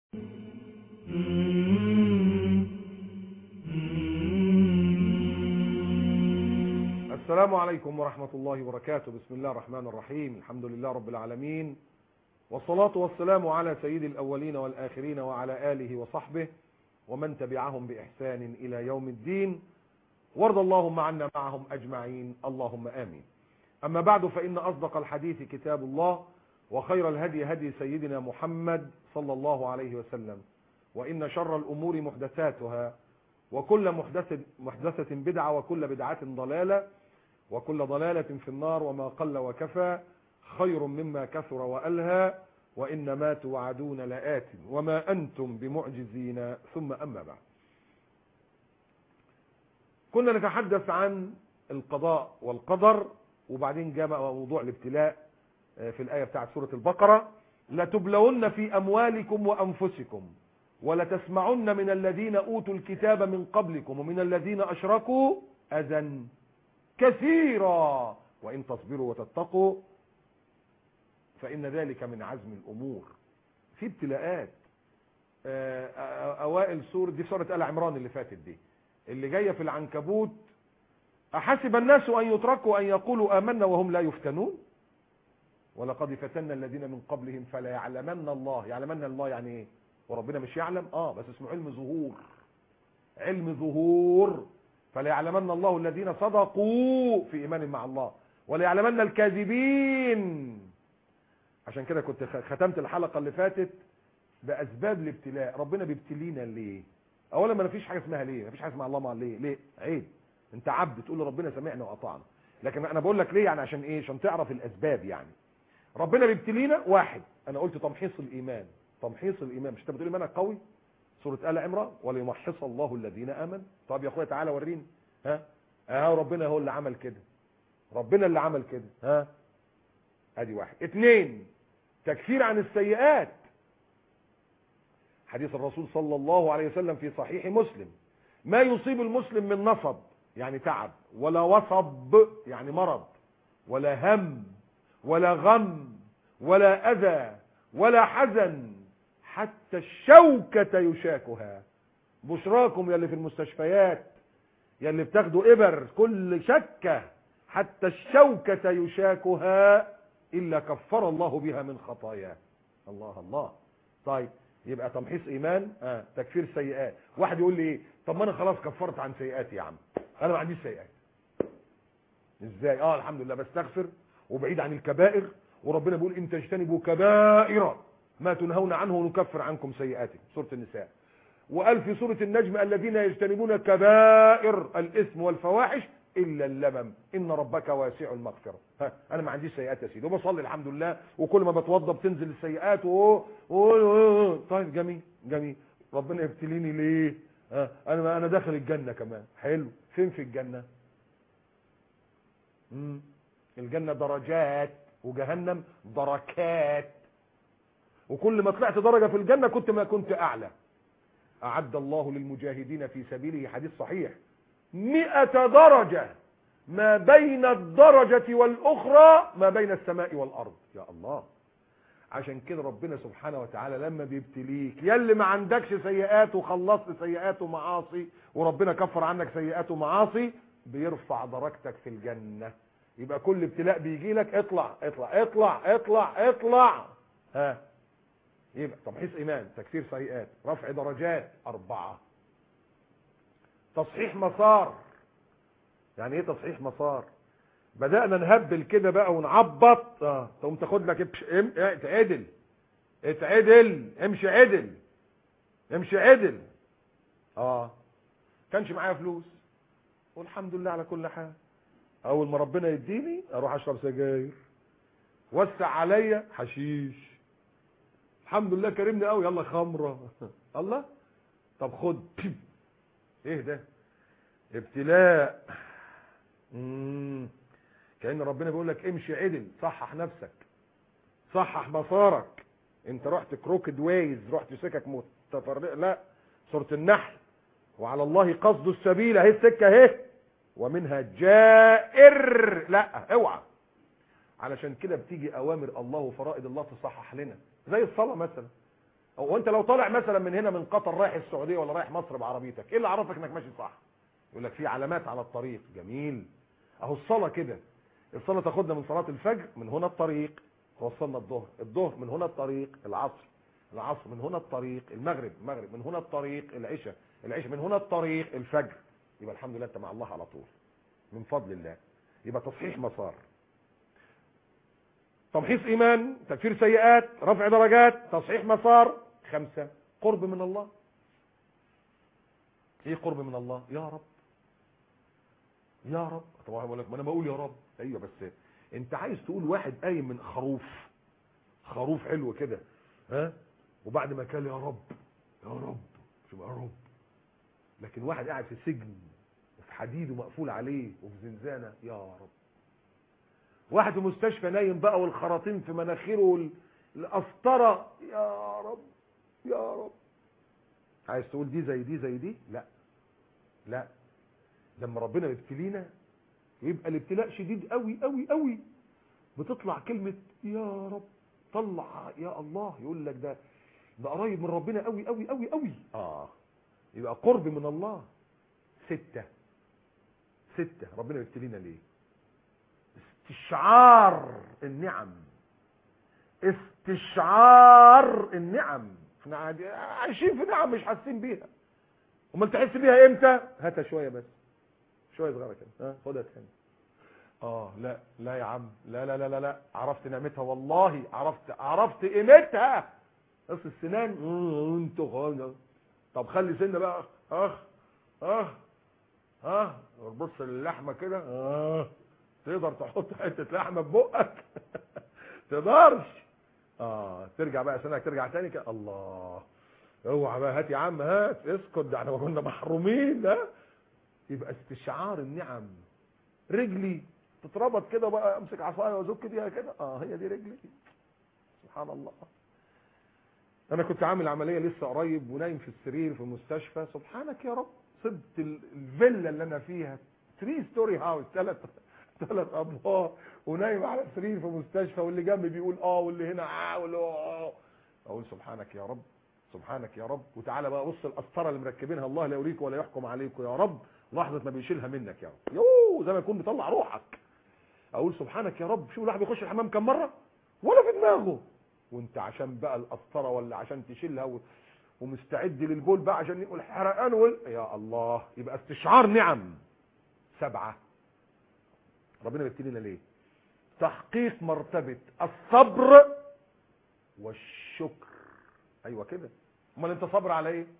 السلام عليكم ورحمة الله وبركاته بسم الله الرحمن الرحيم الحمد لله رب العالمين والصلاة والسلام على سيد الأولين والآخرين وعلى آله وصحبه ومن تبعهم بإحسان إلى يوم الدين وارض اللهم عنا معهم أجمعين اللهم آمين أما بعد فإن أصدق الحديث كتاب الله وخير الهدي هدي سيدنا محمد صلى الله عليه وسلم وإن شر الأمور محدثاتها وكل محدثة, محدثة بدعة وكل بدعة ضلالة وكل ضلالة في النار وما قل وكفى خير مما كثر وألهى وإن ما توعدون لآت وما أنتم بمعجزين ثم أما بعد كنا نتحدث عن القضاء والقدر وبعدين جاء موضوع الابتلاء في الآية بتاعت سورة البقرة لتبلون في أموالكم وأنفسكم ولتسمعن من الذين أوتوا الكتاب من قبلكم ومن الذين أشركوا أذى كثيرا وإن تصبروا وتتقوا فإن ذلك من عزم الأمور في ابتلاءات أوائل سورة دي سورة آل عمران اللي فاتت دي اللي جاية في العنكبوت أحسب الناس أن يتركوا أن يقولوا آمنا وهم لا يفتنون ولقد فتنا الذين من قبلهم فلا يعلمن الله يعلمن الله يعني ايه وربنا مش يعلم اه بس اسمه علم ظهور علم ظهور فلا يعلمن الله الذين صدقوا في ايمان مع الله ولا يعلمن الكاذبين عشان كده كنت ختمت الحلقة اللي فاتت باسباب الابتلاء ربنا بيبتلينا ليه اولا ما فيش حاجه اسمها ليه ما فيش حاجه اسمها الله مع ليه ليه عيب انت عبد تقول لربنا سمعنا واطعنا لكن انا بقول لك ليه يعني عشان ايه عشان تعرف الاسباب يعني ربنا بيبتلينا واحد انا قلت تمحيص الايمان تمحيص الايمان مش انت بتقول ايمانك قوي سوره ال عمران وليمحص الله الذين امنوا طب يا اخويا تعالى وريني ها اه ربنا هو اللي عمل كده ربنا اللي عمل كده ها ادي واحد اتنين تكفير عن السيئات حديث الرسول صلى الله عليه وسلم في صحيح مسلم ما يصيب المسلم من نصب يعني تعب ولا وصب يعني مرض ولا هم ولا غم ولا أذى ولا حزن حتى الشوكة يشاكها بشراكم يلي في المستشفيات يلي بتاخدوا إبر كل شكة حتى الشوكة يشاكها إلا كفر الله بها من خطاياه الله الله طيب يبقى تمحيص إيمان آه. تكفير سيئات واحد يقول لي إيه طب ما أنا خلاص كفرت عن سيئاتي يا عم أنا ما عنديش سيئات إزاي آه الحمد لله بستغفر وبعيد عن الكبائر وربنا بيقول ان تجتنبوا كبائر ما تنهون عنه نكفر عنكم سيئاتكم سوره النساء وقال في سوره النجم الذين يجتنبون كبائر الاثم والفواحش الا اللمم ان ربك واسع المغفره ها انا ما عنديش سيئات يا سيدي وبصلي الحمد لله وكل ما بتوضى بتنزل السيئات و... و... طيب جميل جميل ربنا يبتليني ليه ها انا انا داخل الجنه كمان حلو فين في الجنه امم الجنة درجات وجهنم دركات وكل ما طلعت درجة في الجنة كنت ما كنت أعلى أعد الله للمجاهدين في سبيله حديث صحيح مئة درجة ما بين الدرجة والأخرى ما بين السماء والأرض يا الله عشان كده ربنا سبحانه وتعالى لما بيبتليك يلي ما عندكش سيئات وخلصت سيئات ومعاصي وربنا كفر عنك سيئات ومعاصي بيرفع درجتك في الجنة يبقى كل ابتلاء بيجي لك اطلع اطلع اطلع اطلع اطلع ها يبقى تمحيص ايمان تكثير سيئات رفع درجات اربعة تصحيح مسار يعني ايه تصحيح مسار بدأنا نهبل كده بقى ونعبط اه تقوم تاخد لك ام... اتعدل اتعدل امشي عدل امشي عدل اه كانش معايا فلوس والحمد لله على كل حال اول ما ربنا يديني اروح اشرب سجاير وسع عليا حشيش الحمد لله كرمني قوي يلا خمره الله طب خد ايه ده ابتلاء امم كان ربنا بيقول لك امشي عدل صحح نفسك صحح مسارك انت رحت كروكد وايز رحت سكك متفرقه لا سوره النحل وعلى الله قصد السبيل اهي السكه اهي ومنها جائر لا اوعى علشان كده بتيجي اوامر الله وفرائض الله تصحح لنا زي الصلاه مثلا هو انت لو طالع مثلا من هنا من قطر رايح السعوديه ولا رايح مصر بعربيتك ايه اللي عرفك انك ماشي صح يقول لك في علامات على الطريق جميل اهو الصلاه كده الصلاه تاخدنا من صلاه الفجر من هنا الطريق توصلنا الظهر الظهر من هنا الطريق العصر العصر من هنا الطريق المغرب المغرب من هنا الطريق العشاء العشاء من هنا الطريق الفجر يبقى الحمد لله انت مع الله على طول من فضل الله يبقى تصحيح مسار تمحيص ايمان تكفير سيئات رفع درجات تصحيح مسار خمسة قرب من الله ايه قرب من الله يا رب يا رب طبعا بقول لك ما انا بقول يا رب ايوه بس انت عايز تقول واحد قايم من خروف خروف حلو كده ها وبعد ما كان يا رب يا رب شوف يا رب لكن واحد قاعد في سجن وفي حديد ومقفول عليه وفي زنزانه يا رب واحد في مستشفى نايم بقى والخراطيم في مناخيره والقسطره يا رب يا رب عايز تقول دي زي دي زي دي لا لا لما ربنا يبتلينا يبقى الابتلاء شديد قوي قوي قوي بتطلع كلمة يا رب طلع يا الله يقول لك ده ده قريب من ربنا قوي قوي قوي قوي اه يبقى قرب من الله ستة ستة ربنا يبتلينا ليه استشعار النعم استشعار النعم احنا عايشين في نعم مش حاسين بيها امال تحس بيها امتى هاتها شويه بس شويه صغيره كده ها خدها تاني اه لا لا يا عم لا لا لا لا لا عرفت نعمتها والله عرفت عرفت قيمتها بس السنان انت خالص طب خلي سنه بقى اخ اخ اه بص للحمه كده اه تقدر تحط حته لحمه في بقك تقدرش اه ترجع بقى سنك ترجع تاني كده الله اوعى بقى هات يا عم هات اسكت ده احنا كنا محرومين ده يبقى استشعار النعم رجلي تتربط كده بقى امسك عصايه وازك بيها كده اه هي دي رجلي سبحان الله انا كنت عامل عمليه لسه قريب ونايم في السرير في المستشفى سبحانك يا رب سبت الفيلا اللي انا فيها 3 ستوري هاوس ثلاث ثلاث ادوار ونايم على سرير في مستشفى واللي جنبي بيقول اه واللي هنا اه واللي اه اقول سبحانك يا رب سبحانك يا رب وتعالى بقى بص القسطره اللي مركبينها الله لا يريك ولا يحكم عليكم يا رب لحظه ما بيشيلها منك يا رب يوه زي ما يكون بيطلع روحك اقول سبحانك يا رب شوف الواحد بيخش الحمام كم مره ولا في دماغه وانت عشان بقى القسطره ولا عشان تشيلها و... ومستعد للبول بقى عشان يقول حرقان وال... يا الله يبقى استشعار نعم سبعه ربنا بيبتلينا ليه تحقيق مرتبه الصبر والشكر ايوه كده امال انت صبر على ايه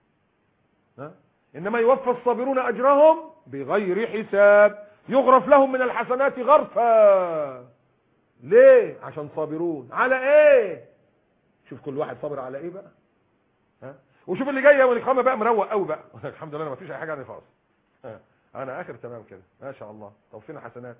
ها انما يوفى الصابرون اجرهم بغير حساب يغرف لهم من الحسنات غرفا ليه عشان صابرون على ايه شوف كل واحد صابر على ايه بقى ها وشوف اللي جاي والاقامه بقى مروق قوي بقى الحمد لله ما فيش اي حاجه عندي خالص ها انا اخر تمام كده ما شاء الله طب فين حسنات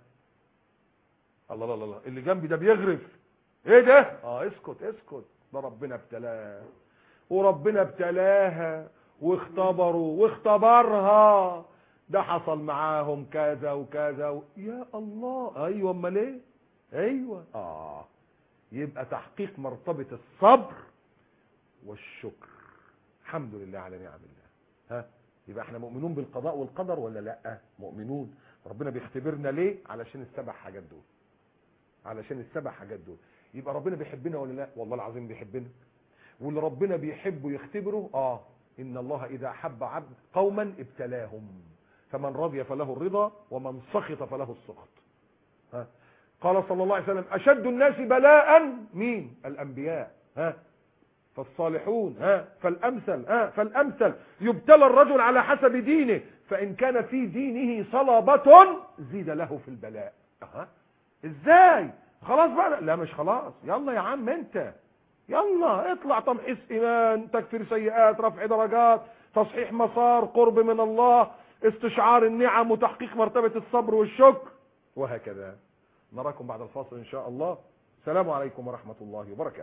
الله الله الله اللي جنبي ده بيغرف ايه ده اه اسكت اسكت ده ربنا ابتلاه وربنا ابتلاها واختبروا واختبرها ده حصل معاهم كذا وكذا و... يا الله ايوه امال ايه ايوه اه يبقى تحقيق مرتبه الصبر والشكر الحمد لله على نعم الله ها يبقى احنا مؤمنون بالقضاء والقدر ولا لا مؤمنون ربنا بيختبرنا ليه علشان السبع حاجات دول علشان السبع حاجات دول يبقى ربنا بيحبنا ولا لا والله العظيم بيحبنا واللي ربنا بيحبه يختبره اه ان الله اذا احب عبد قوما ابتلاهم فمن رضي فله الرضا ومن سخط فله السخط ها قال صلى الله عليه وسلم اشد الناس بلاء مين الانبياء ها فالصالحون ها فالامثل ها فالامثل يبتلى الرجل على حسب دينه فان كان في دينه صلابة زيد له في البلاء ها ازاي خلاص بقى لا مش خلاص يلا يا عم انت يلا اطلع تمحيص ايمان تكفير سيئات رفع درجات تصحيح مسار قرب من الله استشعار النعم وتحقيق مرتبة الصبر والشكر وهكذا نراكم بعد الفاصل ان شاء الله السلام عليكم ورحمة الله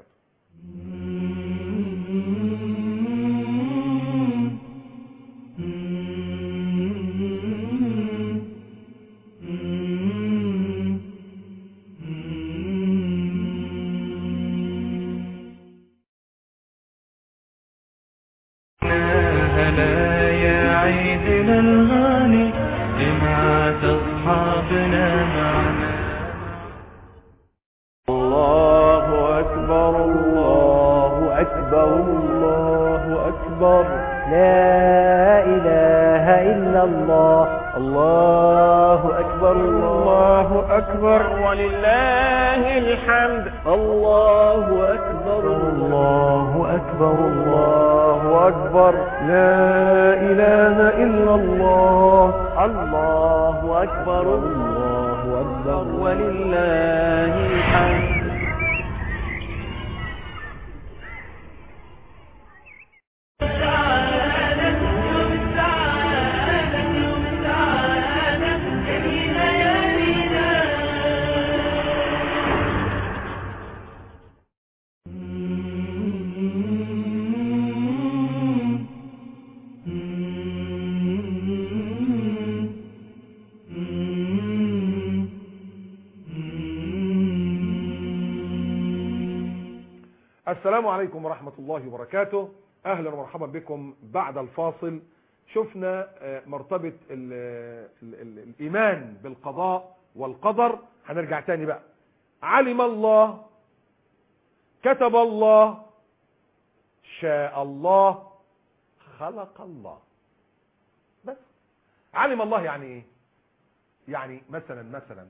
وبركاته هلا يا عيدنا الغالي جمعة أصحابنا معنا الله أكبر الله أكبر الله أكبر لا إله إلا الله الله أكبر الله أكبر ولله الحمد الله أكبر الله أكبر الله أكبر لا إله إلا الله الله أكبر الله أكبر ولله الحمد السلام عليكم ورحمة الله وبركاته أهلا ومرحبا بكم بعد الفاصل شفنا آه، مرتبة ال ال ال الإيمان بالقضاء والقدر هنرجع تاني بقى علم الله كتب الله شاء الله خلق الله بس علم الله يعني ايه يعني مثلا مثلا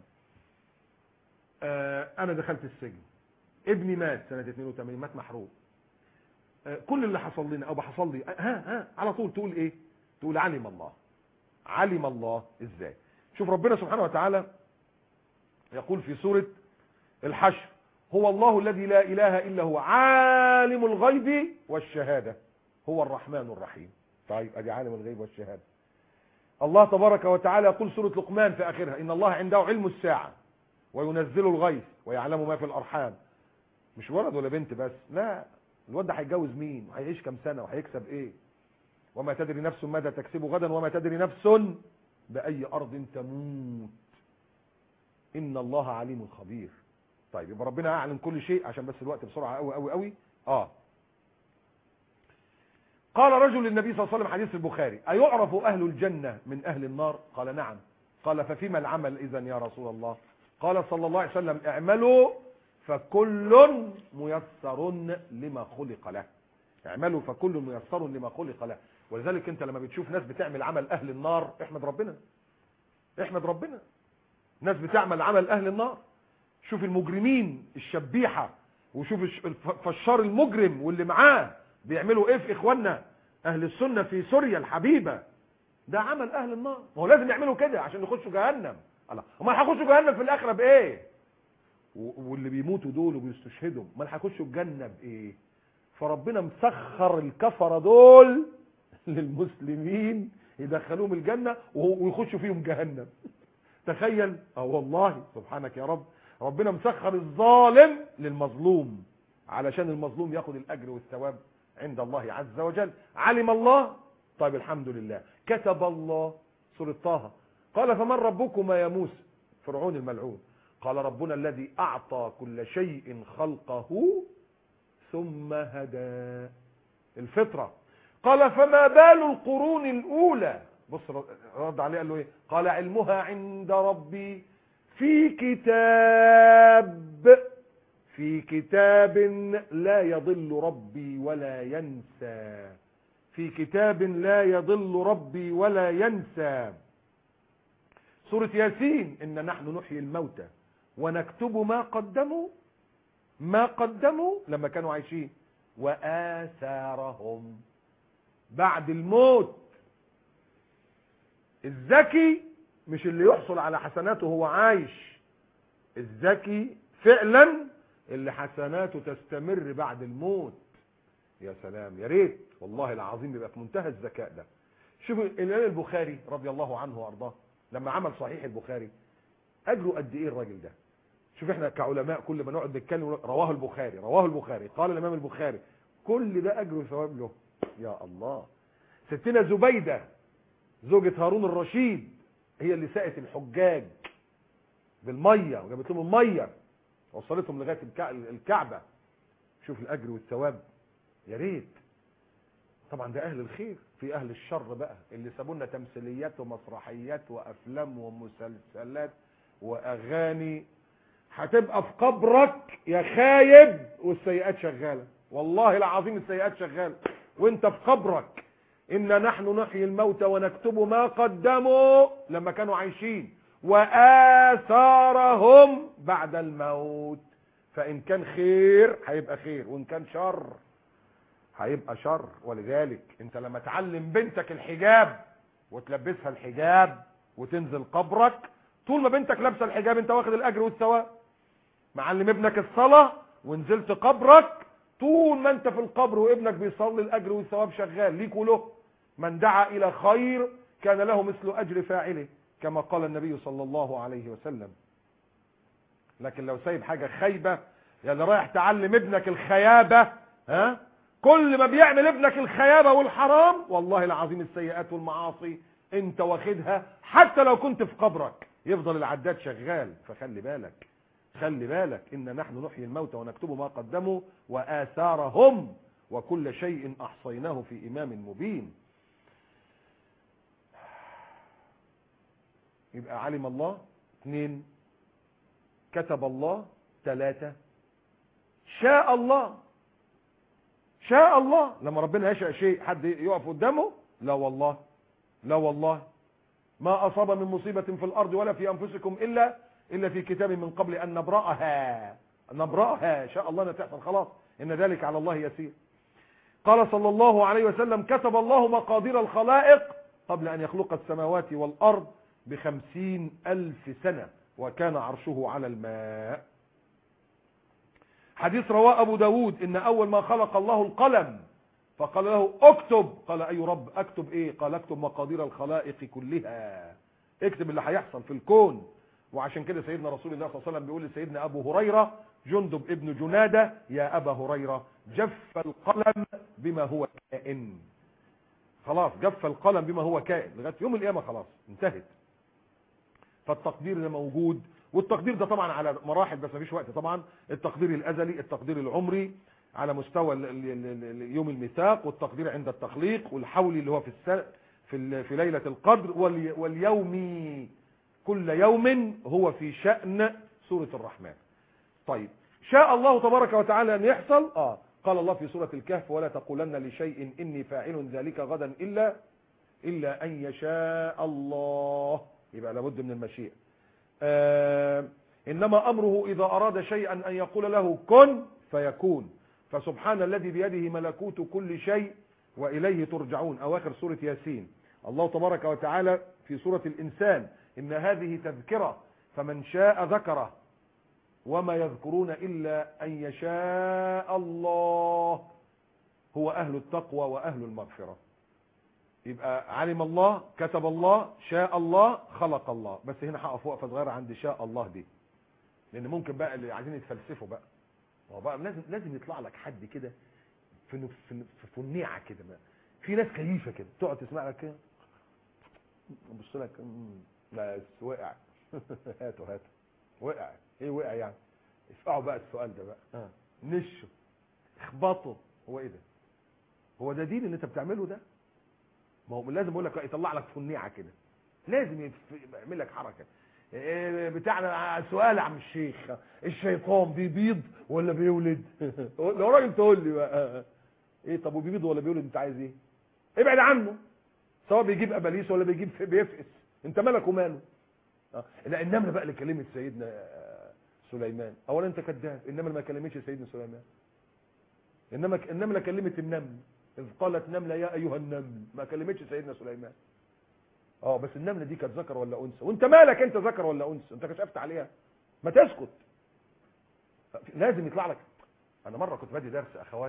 آه، انا دخلت السجن ابني مات سنة 82 مات محروق آه، كل اللي حصل لنا او بحصل لي آه، ها ها على طول تقول ايه تقول علم الله علم الله ازاي شوف ربنا سبحانه وتعالى يقول في سورة الحشر هو الله الذي لا اله الا هو عالم الغيب والشهادة هو الرحمن الرحيم طيب ادي عالم الغيب والشهادة الله تبارك وتعالى يقول سورة لقمان في اخرها ان الله عنده علم الساعة وينزل الغيث ويعلم ما في الارحام مش ولد ولا بنت بس لا الواد ده هيتجوز مين وهيعيش كام سنه وهيكسب ايه وما تدري نفس ماذا تكسب غدا وما تدري نفس باي ارض تموت ان الله عليم خبير طيب يبقى ربنا اعلم كل شيء عشان بس الوقت بسرعه قوي قوي قوي اه قال رجل للنبي صلى الله عليه وسلم حديث البخاري ايعرف اهل الجنه من اهل النار قال نعم قال ففيما العمل اذا يا رسول الله قال صلى الله عليه وسلم اعملوا فكل ميسر لما خلق له اعملوا فكل ميسر لما خلق له ولذلك انت لما بتشوف ناس بتعمل عمل اهل النار احمد ربنا احمد ربنا ناس بتعمل عمل اهل النار شوف المجرمين الشبيحة وشوف الش- الفشار المجرم واللي معاه بيعملوا ايه في اخواننا اهل السنة في سوريا الحبيبة ده عمل اهل النار ما هو لازم يعملوا كده عشان يخشوا جهنم الله امال هيخشوا جهنم في الاخره بايه و- واللي بيموتوا دول وبيستشهدوا امال هيخشوا الجنه بايه فربنا مسخر الكفره دول للمسلمين يدخلوهم الجنه وهو- ويخشوا فيهم جهنم تخيل اه والله سبحانك يا رب ربنا مسخر الظالم للمظلوم علشان المظلوم ياخد الاجر والثواب عند الله عز وجل علم الله طيب الحمد لله كتب الله سورة طه قال فمن ربكما يا موسى فرعون الملعون قال ربنا الذي أعطى كل شيء خلقه ثم هدى الفطرة قال فما بال القرون الأولى بص رد عليه قال له ايه قال علمها عند ربي في كتاب في كتاب لا يضل ربي ولا ينسى في كتاب لا يضل ربي ولا ينسى سورة ياسين إن نحن نحيي الموتى ونكتب ما قدموا ما قدموا لما كانوا عايشين وآثارهم بعد الموت الذكي مش اللي يحصل على حسناته وهو عايش الذكي فعلا اللي حسناته تستمر بعد الموت يا سلام يا ريت والله العظيم بيبقى في منتهى الذكاء ده شوف الامام البخاري رضي الله عنه وارضاه لما عمل صحيح البخاري اجره قد ايه الراجل ده شوف احنا كعلماء كل ما نقعد نتكلم رواه البخاري رواه البخاري قال الامام البخاري كل ده اجر وثواب له يا الله ستنا زبيده زوجة هارون الرشيد هي اللي سقت الحجاج بالميه وجابت لهم الميه وصلتهم لغايه الكع- الكعبه شوف الاجر والثواب يا ريت طبعا ده اهل الخير في اهل الشر بقى اللي سابوا لنا تمثيليات ومسرحيات وافلام ومسلسلات واغاني هتبقى في قبرك يا خايب والسيئات شغاله والله العظيم السيئات شغاله وانت في قبرك إن نحن نحيي الموتى ونكتب ما قدموا لما كانوا عايشين وآثارهم بعد الموت فإن كان خير هيبقى خير وإن كان شر هيبقى شر ولذلك انت لما تعلم بنتك الحجاب وتلبسها الحجاب وتنزل قبرك طول ما بنتك لابسه الحجاب انت واخد الاجر والثواب معلم ابنك الصلاه ونزلت قبرك طول ما انت في القبر وابنك بيصلي الاجر والثواب شغال ليك وله من دعا الى خير كان له مثل اجر فاعله كما قال النبي صلى الله عليه وسلم لكن لو سايب حاجه خايبه يعني رايح تعلم ابنك الخيابه ها كل ما بيعمل ابنك الخيابه والحرام والله العظيم السيئات والمعاصي انت واخدها حتى لو كنت في قبرك يفضل العداد شغال فخلي بالك خلي بالك إن نحن نحيي الموتى ونكتب ما قدموا وآثارهم وكل شيء أحصيناه في إمام مبين يبقى علم الله اثنين كتب الله ثلاثة شاء الله شاء الله لما ربنا يشاء شيء حد يقف قدامه لا والله لا والله ما أصاب من مصيبة في الأرض ولا في أنفسكم إلا إلا في كتاب من قبل أن نبرأها نبرأها شاء الله أن تحصل خلاص إن ذلك على الله يسير قال صلى الله عليه وسلم كتب الله مقادير الخلائق قبل أن يخلق السماوات والأرض بخمسين ألف سنة وكان عرشه على الماء حديث رواه أبو داود إن أول ما خلق الله القلم فقال له اكتب قال أي رب اكتب ايه قال اكتب مقادير الخلائق كلها اكتب اللي هيحصل في الكون وعشان كده سيدنا رسول الله صلى الله عليه وسلم بيقول لسيدنا ابو هريره جندب ابن جناده يا ابا هريره جف القلم بما هو كائن خلاص جف القلم بما هو كائن لغايه يوم القيامه خلاص انتهت فالتقدير ده موجود والتقدير ده طبعا على مراحل بس مفيش وقت طبعا التقدير الازلي التقدير العمري على مستوى ال- ال- ال- ال- يوم الميثاق والتقدير عند التخليق والحولي اللي هو في السنة في ال- في ليله القدر والي- واليومي كل يوم هو في شأن سورة الرحمن طيب شاء الله تبارك وتعالى أن يحصل آه قال الله في سورة الكهف ولا تقولن لشيء إني فاعل ذلك غدا إلا إلا أن يشاء الله يبقى لابد من المشيئة آه إنما أمره إذا أراد شيئا أن يقول له كن فيكون فسبحان الذي بيده ملكوت كل شيء وإليه ترجعون أواخر سورة ياسين الله تبارك وتعالى في سورة الإنسان إن هذه تذكرة فمن شاء ذكره وما يذكرون إلا أن يشاء الله هو أهل التقوى وأهل المغفرة يبقى علم الله كتب الله شاء الله خلق الله بس هنا هقف وقفه صغيره عند شاء الله دي لان ممكن بقى اللي عايزين يتفلسفوا بقى هو بقى لازم لازم يطلع لك حد كده في نف- في في فنيعه كده بقى. في ناس كيفه كده تقعد تسمع لك كده بص لك مم، بس وقع هاتوا هاتوا وقع ايه وقع يعني اسمعوا بقى السؤال ده بقى ها نشوا اخبطوا هو ايه ده هو ده دين اللي انت بتعمله ده ما هو لازم اقول لك يطلع لك فنيعه كده لازم يف- يعمل لك حركه إيه بتاعنا سؤال يا عم الشيخ الشيطان بيبيض ولا بيولد لو راجل تقول لي بقى ايه طب وبيبيض ولا بيولد انت عايز ايه ابعد عنه سواء بيجيب اباليس ولا بيجيب بيفقس انت مالك وماله آه. لا النمله بقى اللي كلمت سيدنا آه، سليمان اولا انت كذاب النمله ما كلمتش سيدنا سليمان انما النمله كلمت النمل اذ قالت نمله يا ايها النمل ما كلمتش سيدنا سليمان اه بس النمله دي كانت ذكر ولا انثى وانت مالك انت ذكر ولا انثى انت كشفت عليها ما تسكت لازم يطلع لك انا مره كنت بادي درس اخوات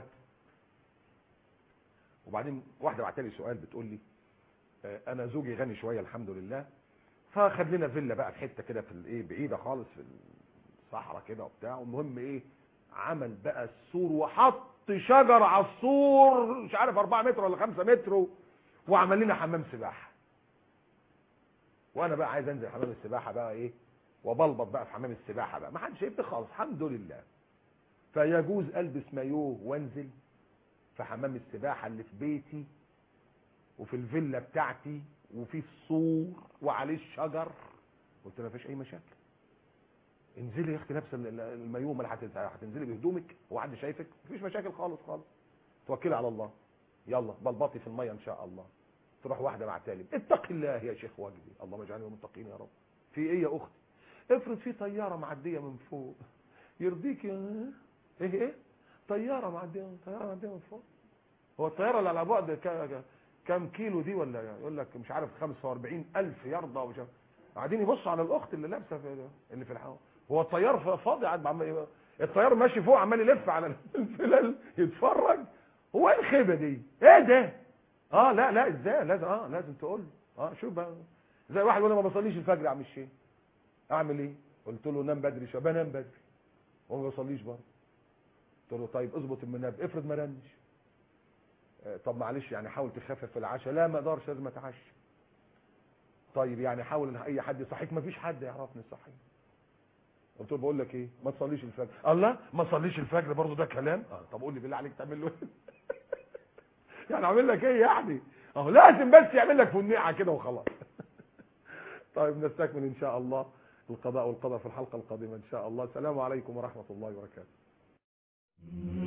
وبعدين واحده بعت لي سؤال بتقول لي آه، انا زوجي غني شويه الحمد لله فخد لنا فيلا بقى في حته كده في الايه بعيده خالص في الصحراء كده وبتاع والمهم ايه عمل بقى السور وحط شجر على السور مش عارف 4 متر ولا 5 متر و- وعمل لنا حمام سباحه وانا بقى عايز انزل حمام السباحه بقى ايه وبلبط بقى في حمام السباحه بقى ما حدش شايفني خالص الحمد لله فيجوز البس مايوه وانزل في حمام السباحه اللي في بيتي وفي الفيلا بتاعتي وفي السور وعليه الشجر قلت ما فيش اي مشاكل انزلي يا اختي لابسه ال- ال- المايوه امال هت- هتنزلي بهدومك هو حد شايفك مفيش مشاكل خالص خالص توكلي على الله يلا بلبطي في الميه ان شاء الله تروح واحده مع تالي اتق الله يا شيخ وجدي اللهم اجعلنا من المتقين يا رب في ايه يا اختي افرض في طياره معديه من فوق يرضيك يا ايه ايه طياره معديه طياره معديه من فوق هو الطياره اللي على بعد ك- ك- كام كيلو دي ولا يقول لك مش عارف 45 الف يرضى ومش عارف. قاعدين يبصوا على الاخت اللي لابسه في اللي في الحوض هو الطيار ف- فاضي قاعد عم- الطيار ماشي فوق عمال يلف على الفلل يتفرج هو ايه الخيبه دي ايه ده اه لا لا ازاي لازم اه لازم تقول له. اه شوف بقى زي واحد يقول لي ما بصليش الفجر يا عم الشيخ اعمل ايه قلت له نام بدري شويه بنام بدري هو ما بيصليش برضه قلت له طيب اظبط المنبه افرض ما رنش آه، طب معلش يعني حاول تخفف في العشاء لا ما اقدرش لازم اتعشى طيب يعني حاول ان اي حد يصحيك ما فيش حد يعرفني يصحيك قلت له بقول لك ايه ما تصليش الفجر الله ما تصليش الفجر برضه ده كلام اه طب قول لي بالله عليك تعمل له ايه يعني اعمل لك ايه يعني اهو لازم بس يعمل لك فنيعه كده وخلاص طيب نستكمل ان شاء الله القضاء والقدر في الحلقه القادمه ان شاء الله السلام عليكم ورحمه الله وبركاته